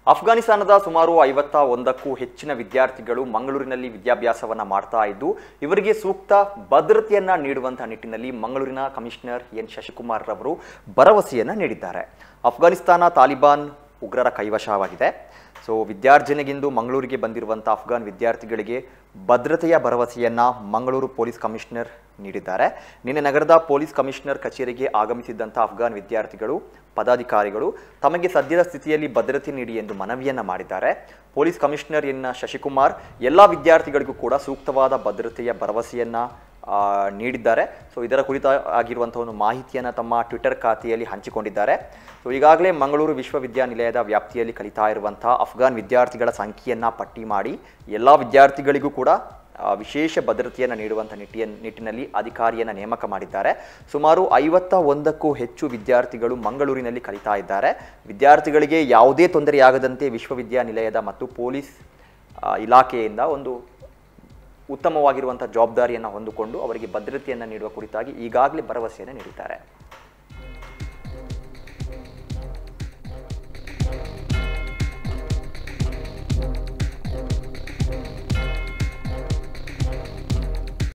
ಅಫ್ಘಾನಿಸ್ತಾನದ ಸುಮಾರು ಐವತ್ತ ಒಂದಕ್ಕೂ ಹೆಚ್ಚಿನ ವಿದ್ಯಾರ್ಥಿಗಳು ಮಂಗಳೂರಿನಲ್ಲಿ ವಿದ್ಯಾಭ್ಯಾಸವನ್ನ ಮಾಡ್ತಾ ಇದ್ದು ಇವರಿಗೆ ಸೂಕ್ತ ಭದ್ರತೆಯನ್ನ ನೀಡುವಂತಹ ನಿಟ್ಟಿನಲ್ಲಿ ಮಂಗಳೂರಿನ ಕಮಿಷನರ್ ಎನ್ ಶಶಿಕುಮಾರ್ ರವರು ಭರವಸೆಯನ್ನ ನೀಡಿದ್ದಾರೆ ಅಫ್ಘಾನಿಸ್ತಾನ ತಾಲಿಬಾನ್ ಉಗ್ರರ ಕೈವಶವಾಗಿದೆ ಸೊ ವಿದ್ಯಾರ್ಜನೆಗೆಂದು ಮಂಗಳೂರಿಗೆ ಬಂದಿರುವಂಥ ಅಫ್ಘಾನ್ ವಿದ್ಯಾರ್ಥಿಗಳಿಗೆ ಭದ್ರತೆಯ ಭರವಸೆಯನ್ನ ಮಂಗಳೂರು ಪೊಲೀಸ್ ಕಮಿಷನರ್ ನೀಡಿದ್ದಾರೆ ನಿನ್ನೆ ನಗರದ ಪೊಲೀಸ್ ಕಮಿಷನರ್ ಕಚೇರಿಗೆ ಆಗಮಿಸಿದ್ದಂಥ ಅಫ್ಘಾನ್ ವಿದ್ಯಾರ್ಥಿಗಳು ಪದಾಧಿಕಾರಿಗಳು ತಮಗೆ ಸದ್ಯದ ಸ್ಥಿತಿಯಲ್ಲಿ ಭದ್ರತೆ ನೀಡಿ ಎಂದು ಮನವಿಯನ್ನ ಮಾಡಿದ್ದಾರೆ ಪೊಲೀಸ್ ಕಮಿಷನರ್ ಎನ್ ಶಶಿಕುಮಾರ್ ಎಲ್ಲ ವಿದ್ಯಾರ್ಥಿಗಳಿಗೂ ಕೂಡ ಸೂಕ್ತವಾದ ಭದ್ರತೆಯ ಭರವಸೆಯನ್ನ ಆ, ನೀಡಿದ್ದಾರೆ ಸೊ ಇದರ ಕುರಿತ ಆಗಿರುವಂತಹ ಒಂದು ಮಾಹಿತಿಯನ್ನು ತಮ್ಮ ಟ್ವಿಟರ್ ಖಾತೆಯಲ್ಲಿ ಹಂಚಿಕೊಂಡಿದ್ದಾರೆ ಸೊ ಈಗಾಗಲೇ ಮಂಗಳೂರು ವಿಶ್ವವಿದ್ಯಾನಿಲಯದ ವ್ಯಾಪ್ತಿಯಲ್ಲಿ ಕಲಿತಾ ಇರುವಂತಹ ಅಫ್ಘಾನ್ ವಿದ್ಯಾರ್ಥಿಗಳ ಸಂಖ್ಯೆಯನ್ನು ಪಟ್ಟಿ ಮಾಡಿ ಎಲ್ಲ ವಿದ್ಯಾರ್ಥಿಗಳಿಗೂ ಕೂಡ ಆ, ವಿಶೇಷ ಭದ್ರತೆಯನ್ನು ನೀಡುವಂಥ ನಿಟ್ಟಿಯ ನಿಟ್ಟಿನಲ್ಲಿ ಅಧಿಕಾರಿಯನ್ನು ನೇಮಕ ಮಾಡಿದ್ದಾರೆ ಸುಮಾರು ಐವತ್ತ ಒಂದಕ್ಕೂ ಹೆಚ್ಚು ವಿದ್ಯಾರ್ಥಿಗಳು ಮಂಗಳೂರಿನಲ್ಲಿ ಕಲಿತಾ ಇದ್ದಾರೆ ವಿದ್ಯಾರ್ಥಿಗಳಿಗೆ ಯಾವುದೇ ತೊಂದರೆಯಾಗದಂತೆ ವಿಶ್ವವಿದ್ಯಾನಿಲಯದ ಮತ್ತು ಪೊಲೀಸ್ ಆ, ಇಲಾಖೆಯಿಂದ ಒಂದು ಉತ್ತಮವಾಗಿರುವಂಥ ಜವಾಬ್ದಾರಿಯನ್ನು ಹೊಂದಿಕೊಂಡು ಅವರಿಗೆ ಭದ್ರತೆಯನ್ನು ನೀಡುವ ಕುರಿತಾಗಿ ಈಗಾಗಲೇ ಭರವಸೆಯನ್ನು ನೀಡಿದ್ದಾರೆ